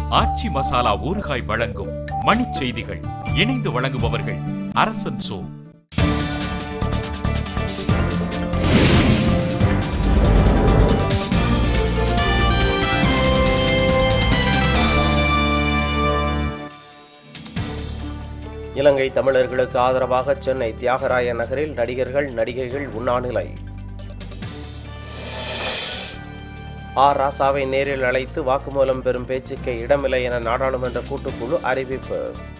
ஆச்சி மசாலா ஊறுகாய் வழங்கும் மணிச் செய்திகள் இணைந்து வழங்குபவர்கள் அரசன் சோ இலங்கை தமிழர்களுக்கு ஆதரவாக சென்னை தியாகராய நகரில் நடிகர்கள் நடிகைகள் உண்ணாநிலை ஆர் ராசாவை நேரில் அழைத்து வாக்குமூலம் பெறும் பேச்சுக்கு இடமில்லை என நாடாளுமன்ற கூட்டுக்குழு அறிவிப்பு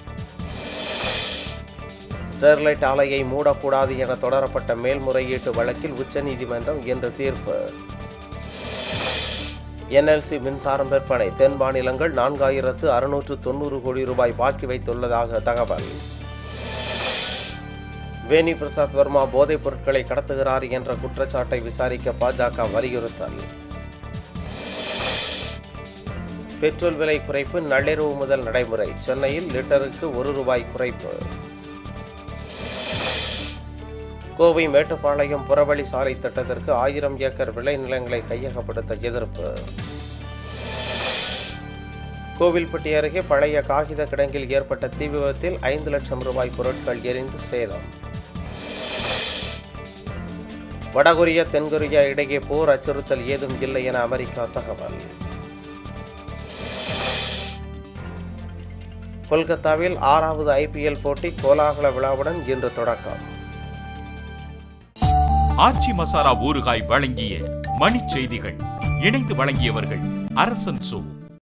ஸ்டெர்லைட் ஆலையை மூடக்கூடாது என தொடரப்பட்ட மேல்முறையீட்டு வழக்கில் உச்சநீதிமன்றம் இன்று தீர்ப்பு என்எல்சி மின்சாரம் விற்பனை தென் மாநிலங்கள் நான்காயிரத்து அறுநூற்று தொண்ணூறு கோடி ரூபாய் பாக்கி வைத்துள்ளதாக தகவல் வேணி பிரசாத் வர்மா போதைப் பொருட்களை கடத்துகிறார் என்ற குற்றச்சாட்டை விசாரிக்க பாஜக வலியுறுத்தல் பெட்ரோல் விலை குறைப்பு நள்ளிரவு முதல் நடைமுறை சென்னையில் லிட்டருக்கு ஒரு ரூபாய் குறைப்பு கோவை மேட்டுப்பாளையம் புறவழி சாலை திட்டத்திற்கு ஆயிரம் ஏக்கர் விளைநிலங்களை கையகப்படுத்த எதிர்ப்பு கோவில்பட்டி அருகே பழைய காகித கிடங்கில் ஏற்பட்ட தீ விபத்தில் ஐந்து லட்சம் ரூபாய் பொருட்கள் எரிந்து சேதம் வடகொரியா தென்கொரியா இடையே போர் அச்சுறுத்தல் ஏதும் இல்லை என அமெரிக்கா தகவல் கொல்கத்தாவில் ஆறாவது ஐபிஎல் போட்டி கோலாகல விழாவுடன் இன்று தொடக்கம் ஆச்சி மசாலா ஊறுகாய் வழங்கிய மணிச் செய்திகள் இணைந்து வழங்கியவர்கள் அரசன் சோ